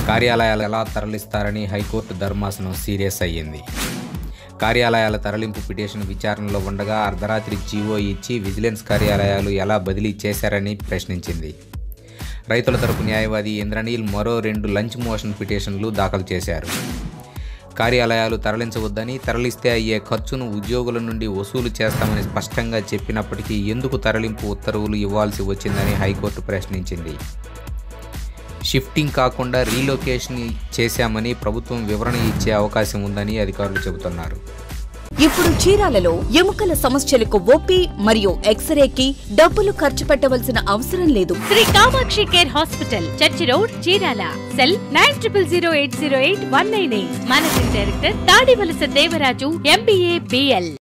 కార్యాలయాలు ఎలా తరలిస్తారని హైకోర్టు ధర్మాసనం సీరియస్ అయ్యింది కార్యాలయాల తరలింపు పిటిషన్ విచారణలో ఉండగా అర్ధరాత్రి జీవో ఇచ్చి విజిలెన్స్ కార్యాలయాలు ఎలా బదిలీ చేశారని ప్రశ్నించింది రైతుల తరపు న్యాయవాది ఇంద్రనీల్ మరో రెండు లంచ్ మోషన్ పిటిషన్లు దాఖలు చేశారు కార్యాలయాలు తరలించవద్దని తరలిస్తే అయ్యే ఖర్చును ఉద్యోగుల నుండి వసూలు చేస్తామని స్పష్టంగా చెప్పినప్పటికీ ఎందుకు తరలింపు ఉత్తర్వులు ఇవ్వాల్సి వచ్చిందని హైకోర్టు ప్రశ్నించింది షిఫ్టింగ్ కాకుండా రీలొకేషన్ చేశామని ప్రభుత్వం వివరణ ఇచ్చే అవకాశం ఉందని అధికారులు చెబుతున్నారు ఇప్పుడు చీరాలలో ఎముకల సమస్యలకు ఓపీ మరియు ఎక్స్రేకి డబ్బులు ఖర్చు పెట్టవలసిన అవసరం లేదు Sri Kamakshi care hospital church road Chirala cell nine triple zero eight zero eight one nine eight managing director Tadivalasa Devaraju MBA BL